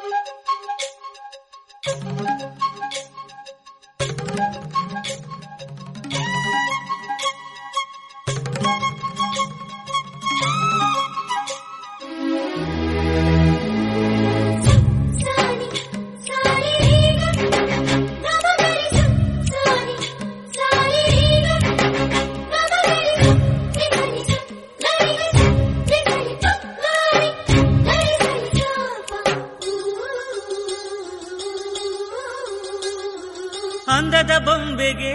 సాని సాని రేగ నమగరి సాని సాని రేగ నమగరి నిగని నరిగ నిగని నరి నరి సాప ಅಂದದ ಬೊಂಬೆಗೆ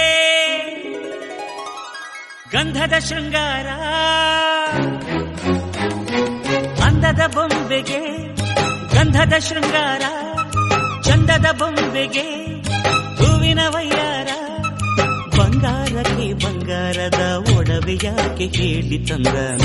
ಗಂಧದ ಶೃಂಗಾರ ಅಂದದ ಬೊಂಬೆಗೆ ಗಂಧದ ಶೃಂಗಾರ ಚಂದದ ಬೊಂಬೆಗೆ ಹೂವಿನ ವಯ್ಯಾರ ಬಂಗಾರಕ್ಕೆ ಬಂಗಾರದ ಒಡವೆ ಯಾಕೆ ಹೇಳಿ ತಂದನ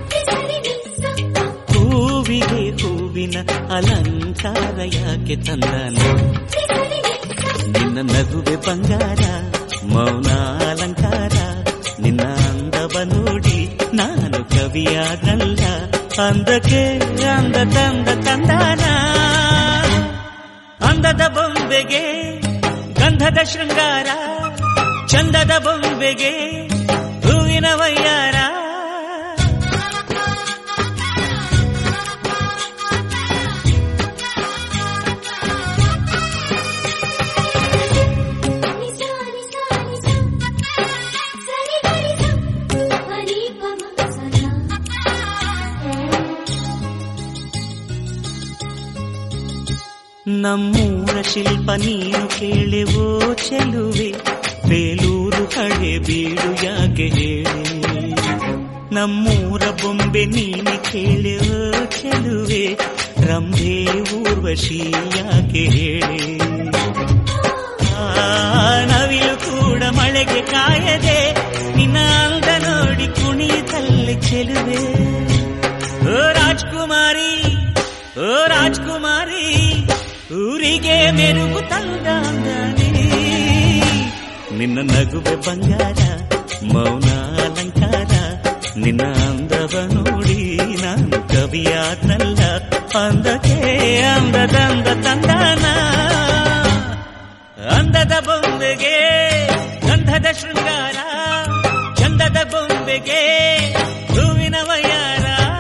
ಹೂವಿಗೆ ಹೂವಿನ ಅಲಂಕಾರ ಯಾಕೆ ತಂದನ ನಿನ್ನ ನಗುವೆ ಬಂಗಾರ ಮೌನ ಅಲಂಕಾರ ನಿನ್ನ ಅಂದವ ನೋಡಿ ನಾನು ಕವಿಯಾಗಲ್ಲ ಅಂದಕ್ಕೆ ಅಂದ ತಂದ ತಂದಾನ ಅಂದದ ಬೊಂಬೆಗೆ ಗಂಧದ ಶೃಂಗಾರ ಚಂದದ ಬೊಂಬೆಗೆ ಹೂವಿನ ವಯ್ಯಾರ నిసాని సాని సని గరి సని పమ సనా ನಮ್ಮೂರ ಶಿಲ್ಪ ನೀನು ಕೇಳೆವೋ ಚೆಲುವೆ ಬೇಲೂರು ಹಳೆ ಬೀಡು ಯಾಕೆ ಹೇಳಿ ನಮ್ಮೂರ ಬೊಂಬೆ ನೀನು ಕೇಳೆವೋ ಚೆಲುವೆ ರಂಭೆ ಊರ್ವಶಿ ಯಾಕೆ ಹೇಳಿ ಆ ನವಿಲು ಕೂಡ ಮಳೆಗೆ ಕಾಯದೆ ನಿನ್ನ ಅಂದ ನೋಡಿ ಕುಣಿತಲ್ಲಿ ಚೆಲುವೆ ಓ ರಾಜ್ಕುಮಾರಿ ಓ ರಾಜ್ಕುಮಾರಿ ಊರಿಗೆ ಮೆರುಗು ತಂದ ಅಂದಾನೆ ನಿನ್ನ ನಗುವೆ ಬಂಗಾರ ಮೌನ ಅಲಂಕಾರ ನಿನ್ನ ಅಂದವ ನೋಡಿ ನಾನು ಕವಿಯಾದ್ನಲ್ಲ ಅಂದಕ್ಕೆ ಅಂದದಂದ ತಂದಾನ ಅಂದದ ಬೊಂಬೆಗೆ ಗಂಧದ ಶೃಂಗಾರ ಚಂದದ ಬೊಂಬೆಗೆ ಹೂವಿನ ವಯ್ಯಾರ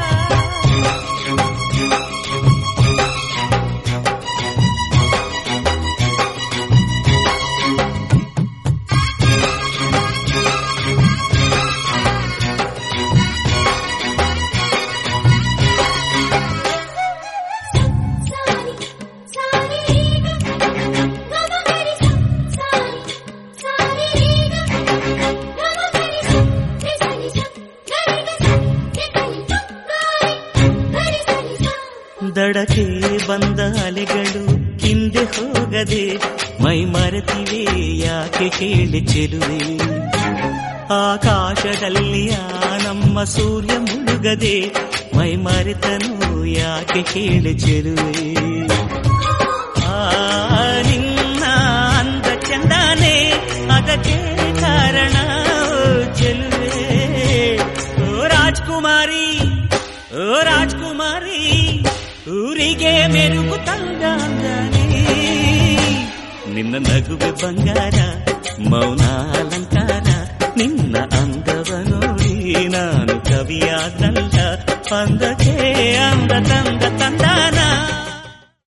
సాని సాని రేగ నమగరి సాని సాని రేగ నమగరి నిగని నరిగ నిగని నరి నరి సని ದಡಕ್ಕೆ ಬಂದ ಅಲೆಗಳು ಹಿಂದೆ ಹೋಗದೆ ಮೈ ಮರೆತಿವೆ ಯಾಕೆ ಕೇಳಿ ಚೆಲುವೆ ಆಕಾಶದಲ್ಲಿ ಆ ನಮ್ಮ ಸೂರ್ಯ ಮುಳುಗದೆ ಮೈ ಮರೆತನು ಯಾಕೆ ಕೇಳಿ ಚೆಲುವೆ ಆ ನಿನ್ನ ಅಂದ ಚಂದಾನೆ ಅದಕ್ಕೆ ಕಾರಣ ಓ ಚೆಲುವೆ ಓ ರಾಜ್ಕುಮಾರಿ ಓ ರಾಜ್ಕುಮಾರಿ ಊರಿಗೆ ಮೆರುಗು ತಂದಾನೆ ನಿನ್ನ ನಗುವೆ ಬಂಗಾರ ಮೌನ ಅಲಂಕಾರ ನಿನ್ನ ಅಂದವ ನೋಡಿ ನಾನು ಕವಿಯಾದಲ್ಲ ಅಂದಕ್ಕೆ ಅಂದ ತಂದ